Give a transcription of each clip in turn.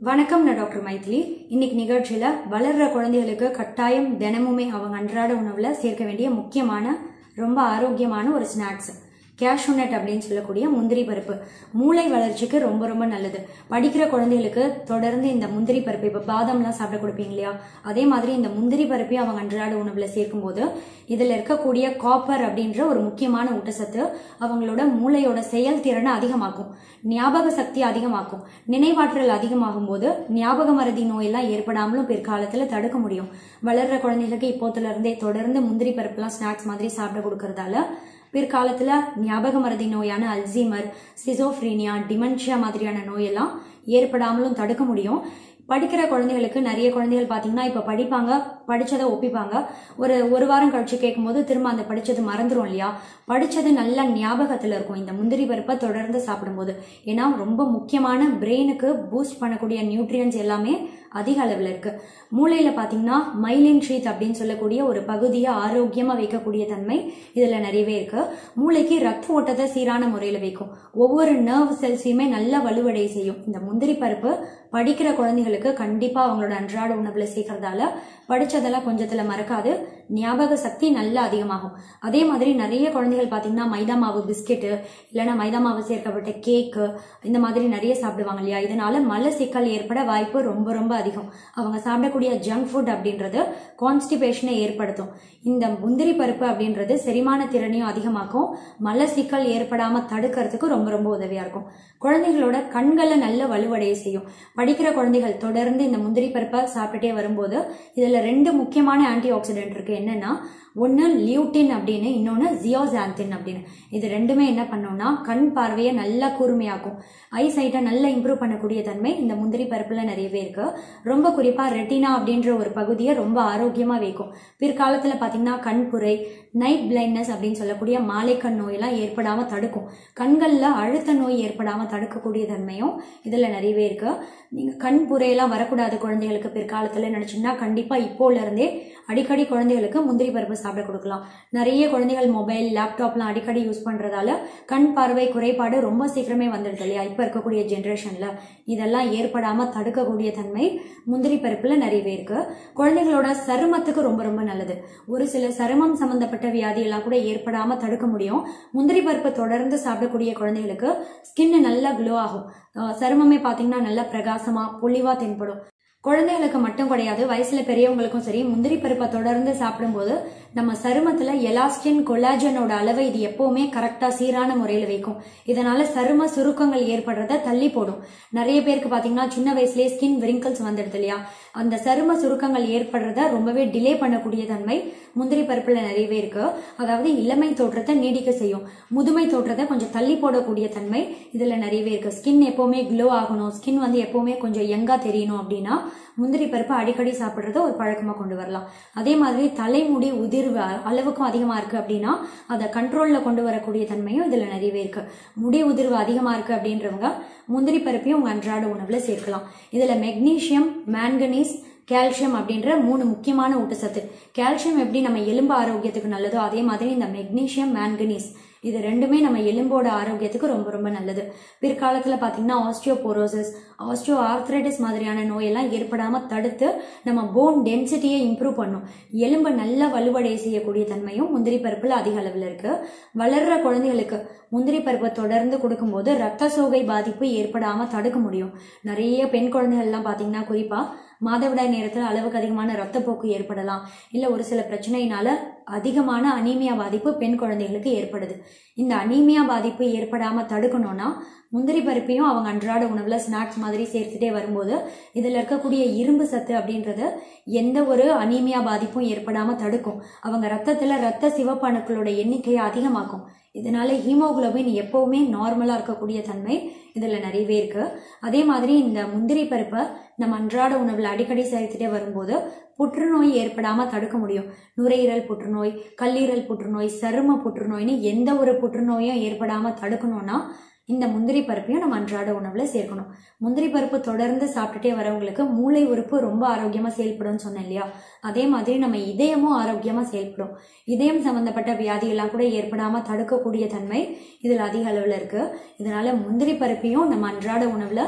வணக்கம் நான் டாக்டர் மைதிலி இன்னைக்கு நிகழ்ச்சியில வளர்ற குழந்தைகளுக்கு கட்டாயம் தினமுமே அவங்க அன்றாட உணவுல சேர்க்க வேண்டிய முக்கியமான ரொம்ப ஆரோக்கியமான ஒரு ஸ்நாக்ஸ் கேஷ்யூ நட் அப்படின்னு சொல்லக்கூடிய முந்திரி பருப்பு மூளை வளர்ச்சிக்கு ரொம்ப ரொம்ப நல்லது படிக்கிற குழந்தைகளுக்கு தொடர்ந்து இந்த முந்திரி பருப்பு இப்போ பாதாம்லாம் சாப்பிட கொடுப்பீங்க இல்லையா அதே மாதிரி இந்த முந்திரி பருப்பையும் அவங்க அன்றாட உணவுல சேர்க்கும்போது இதுல இருக்கக்கூடிய காப்பர் அப்படின்ற ஒரு முக்கியமான ஊட்டச்சத்து அவங்களோட மூளையோட செயல்திறனை அதிகமாக்கும் ஞாபக சக்தி அதிகமாக்கும் நினைவாற்றல் அதிகமாகும் போது ஞாபக மறதி நோயெல்லாம் ஏற்படாமலும் பிற்காலத்துல தடுக்க முடியும் வளர்ற குழந்தைகளுக்கு இப்போத்துல இருந்தே தொடர்ந்து முந்திரி பருப்புலாம் ஸ்நாக்ஸ் மாதிரி சாப்பிட கொடுக்கறதால பிற்காலத்துல ஞாபக மறதி நோயான அல்சீமர் சிசோஃப்ரீனியா டிமென்ஷியா மாதிரியான நோயெல்லாம் ஏற்படாமலும் தடுக்க முடியும் படிக்கிற குழந்தைகளுக்கு நிறைய குழந்தைகள் பார்த்தீங்கன்னா இப்போ படிப்பாங்க படிச்சதை ஒப்பிப்பாங்க ஒரு ஒரு வாரம் கழிச்சு கேட்கும்போது திரும்ப அந்த படிச்சது மறந்துடும் இல்லையா படிச்சது நல்ல ஞாபகத்தில் இருக்கும் இந்த முந்திரி பருப்பை தொடர்ந்து சாப்பிடும்போது ஏன்னா ரொம்ப முக்கியமான பிரெயினுக்கு பூஸ்ட் பண்ணக்கூடிய நியூட்ரியன்ஸ் எல்லாமே அதிக அளவில் இருக்கு மூளையில பாத்தீங்கன்னா மைலின் ஷீத் அப்படின்னு சொல்லக்கூடிய ஒரு பகுதியை ஆரோக்கியமா வைக்கக்கூடிய தன்மை இதுல நிறையவே இருக்கு மூளைக்கு ரத்த ஓட்டத்தை சீரான முறையில வைக்கும் ஒவ்வொரு நர்வ் செல்ஸையுமே நல்ல வலுவடை செய்யும் இந்த முந்திரி பருப்பு படிக்கிற குழந்தைகளுக்கு கண்டிப்பா அவங்களோட அன்றாட உணவுல சேர்க்கறதால படிச்சதெல்லாம் கொஞ்சத்துல மறக்காது ஞாபக சக்தி நல்லா அதிகமாகும் அதே மாதிரி நிறைய குழந்தைகள் பாத்தீங்கன்னா மைதா மாவு பிஸ்கெட்டு இல்லைன்னா மைதா மாவு சேர்க்கப்பட்ட கேக்கு இந்த மாதிரி நிறைய சாப்பிடுவாங்க இல்லையா இதனால மல சிக்கல் ஏற்பட வாய்ப்பு ரொம்ப ரொம்ப அதிகம் அவங்க சாப்பிடக்கூடிய ஜங்க் ஃபுட் அப்படின்றது கான்ஸ்டிபேஷனை ஏற்படுத்தும் இந்த முந்திரி பருப்பு அப்படின்றது செரிமான திறனையும் அதிகமாக்கும் மல சிக்கல் ஏற்படாம தடுக்கிறதுக்கு ரொம்ப ரொம்ப உதவியா இருக்கும் குழந்தைகளோட கண்களை நல்ல வலுவடைய செய்யும் படிக்கிற குழந்தைகள் தொடர்ந்து இந்த முந்திரி பருப்பை சாப்பிட்டுட்டே வரும்போது இதுல ரெண்டு முக்கியமான ஆன்டி ஆக்சிடென்ட் இருக்கு என்னன்னா ஒன்று லியூட்டின் அப்படின்னு இன்னொன்று ஜியோசாந்தின் அப்படின்னு இது ரெண்டுமே என்ன பண்ணோம்னா கண் பார்வையை நல்லா கூர்மையாக்கும் ஐ சைட்டை நல்லா இம்ப்ரூவ் பண்ணக்கூடிய தன்மை இந்த முந்திரி பருப்புல நிறையவே இருக்கு ரொம்ப குறிப்பா ரெட்டினா அப்படின்ற ஒரு பகுதியை ரொம்ப ஆரோக்கியமா வைக்கும் பிற்காலத்துல பாத்தீங்கன்னா கண்புரை நைட் பிளைண்ட்னஸ் அப்படின்னு சொல்லக்கூடிய மாலைக்கண் நோயெல்லாம் ஏற்படாம தடுக்கும் கண்கள்ல அழுத்த நோய் ஏற்படாம தடுக்கக்கூடிய தன்மையும் இதுல நிறையவே இருக்கு நீங்க கண் புரையெல்லாம் வரக்கூடாது குழந்தைகளுக்கு பிற்காலத்துல நினைச்சீங்கன்னா கண்டிப்பா இப்போல இருந்தே அடிக்கடி குழந்தைகளுக்கு முந்திரி பருப்பு சாப்பிட கொடுக்கலாம் நிறைய குழந்தைகள் மொபைல் லேப்டாப்லாம் அடிக்கடி யூஸ் பண்றதால கண் பார்வை குறைபாடு ரொம்ப சீக்கிரமே வந்துடுது இல்லையா இப்ப இருக்கக்கூடிய ஜென்ரேஷன்ல இதெல்லாம் ஏற்படாம தடுக்கக்கூடிய தன்மை முந்திரி பருப்புல நிறையவே இருக்கு குழந்தைகளோட சருமத்துக்கு ரொம்ப ரொம்ப நல்லது ஒரு சில சருமம் சம்பந்தப்பட்ட வியாதி எல்லாம் கூட ஏற்படாம தடுக்க முடியும் முந்திரி பருப்பு தொடர்ந்து சாப்பிடக்கூடிய குழந்தைகளுக்கு ஸ்கின் நல்லா க்ளோ ஆகும் அஹ் சருமமே பாத்தீங்கன்னா நல்லா பிரகாசமா பொலிவா தென்படும் குழந்தைகளுக்கு மட்டும் கிடையாது வயசுல பெரியவங்களுக்கும் சரி முந்திரி பருப்பை தொடர்ந்து சாப்பிடும்போது நம்ம சருமத்துல எலாஸ்டின் கொலாஜனோட அளவை இது எப்பவுமே கரெக்டா சீரான முறையில வைக்கும் இதனால சரும சுருக்கங்கள் ஏற்படுறத தள்ளி போடும் நிறைய பேருக்கு பாத்தீங்கன்னா சின்ன வயசுலயே ஸ்கின் விரிங்கல்ஸ் வந்துடுது இல்லையா அந்த சரும சுருக்கங்கள் ஏற்படுறத ரொம்பவே டிலே பண்ணக்கூடிய தன்மை முந்திரி பருப்புல நிறையவே இருக்கு அதாவது இளமை தோற்றத்தை நீடிக்க செய்யும் முதுமை தோற்றத்தை கொஞ்சம் தள்ளி போடக்கூடிய தன்மை இதுல நிறையவே இருக்கு ஸ்கின் எப்பவுமே க்ளோ ஆகணும் ஸ்கின் வந்து எப்பவுமே கொஞ்சம் யங்கா தெரியணும் அப்படின்னா முந்திரி பருப்பு அடிக்கடி சாப்பிட்றத ஒரு பழக்கமா கொண்டு வரலாம் அதே மாதிரி தலைமுடி உதிர்வு அளவுக்கும் அதிகமா இருக்கு அப்படின்னா அதை கண்ட்ரோல்ல கொண்டு வரக்கூடிய தன்மையும் இதுல நிறையவே இருக்கு முடி உதிர்வு அதிகமா இருக்கு அப்படின்றவங்க முந்திரி பருப்பையும் உங்க அன்றாட உணவுல சேர்க்கலாம் இதுல மெக்னீசியம் மேங்கனீஸ் கால்சியம் அப்படின்ற மூணு முக்கியமான ஊட்டச்சத்து கால்சியம் எப்படி நம்ம எலும்பு ஆரோக்கியத்துக்கு நல்லதோ அதே மாதிரி இந்த மெக்னீசியம் மேங்கனீஸ் இது ரெண்டுமே நம்ம எலும்போட ஆரோக்கியத்துக்கு ரொம்ப ரொம்ப நல்லது பிற்காலத்தில் பார்த்தீங்கன்னா ஆஸ்டியோபோரோசிஸ் ஆஸ்டியோ ஆர்த்ரைட்டிஸ் மாதிரியான நோயெல்லாம் ஏற்படாமல் தடுத்து நம்ம போன் டென்சிட்டியை இம்ப்ரூவ் பண்ணும் எலும்பை நல்ல வலுவடைய செய்யக்கூடிய தன்மையும் முந்திரி பருப்பில் அதிக அளவில் இருக்கு வளர்ற குழந்தைகளுக்கு முந்திரி பருப்பை தொடர்ந்து கொடுக்கும்போது ரத்த சோகை பாதிப்பு ஏற்படாமல் தடுக்க முடியும் நிறைய பெண் குழந்தைகள்லாம் பார்த்தீங்கன்னா குறிப்பாக மாதவிடாய் நேரத்தில் அளவுக்கு அதிகமான ரத்தப்போக்கு ஏற்படலாம் இல்லை ஒரு சில பிரச்சனையினால அதிகமான அனீமியா பாதிப்பு பெண் குழந்தைகளுக்கு ஏற்படுது இந்த அனீமியா பாதிப்பு ஏற்படாம தடுக்கணும்னா முந்திரி பருப்பையும் அவங்க அன்றாட உணவுல ஸ்நாக்ஸ் மாதிரி சேர்த்துட்டே வரும்போது இதுல இருக்கக்கூடிய இரும்பு சத்து அப்படின்றது எந்த ஒரு அனீமியா பாதிப்பும் ஏற்படாம தடுக்கும் அவங்க ரத்தத்துல ரத்த சிவப்பணுக்களோட எண்ணிக்கையை அதிகமாக்கும் இதனால ஹீமோகுளோபின் எப்பவுமே நார்மலா இருக்கக்கூடிய தன்மை இதுல நிறையவே இருக்கு அதே மாதிரி இந்த முந்திரி பருப்பை நம்ம அன்றாட உணவுல அடிக்கடி சேர்த்துட்டே வரும்போது புற்றுநோய் ஏற்படாம தடுக்க முடியும் நுரையீரல் புற்றுநோய் கல்லீரல் புற்றுநோய் சரும புற்றுநோய்னு எந்த ஒரு புற்றுநோயும் ஏற்படாம தடுக்கணும்னா இந்த முந்திரி பருப்பையும் நம்ம அன்றாட உணவுல சேர்க்கணும் முந்திரி பருப்பு தொடர்ந்து சாப்பிட்டுட்டே வரவங்களுக்கு மூளை உறுப்பு ரொம்ப ஆரோக்கியமா செயல்படும்னு சொன்னேன் இல்லையா அதே மாதிரி நம்ம இதயமும் ஆரோக்கியமா செயல்படும் இதயம் சம்பந்தப்பட்ட வியாதிகள்லாம் கூட ஏற்படாம தடுக்கக்கூடிய தன்மை இதுல அதிக அளவுல இருக்கு இதனால முந்திரி பருப்பையும் நம்ம அன்றாட உணவுல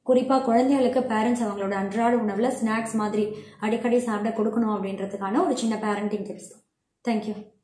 குறிப்பாக குழந்தைகளுக்கு பேரண்ட்ஸ் அவங்களோட அன்றாட உணவில் ஸ்நாக்ஸ் மாதிரி அடிக்கடி சாப்பிட கொடுக்கணும் அப்படின்றதுக்கான ஒரு சின்ன பேரண்டிங் டிப்ஸ் தான் தேங்க்யூ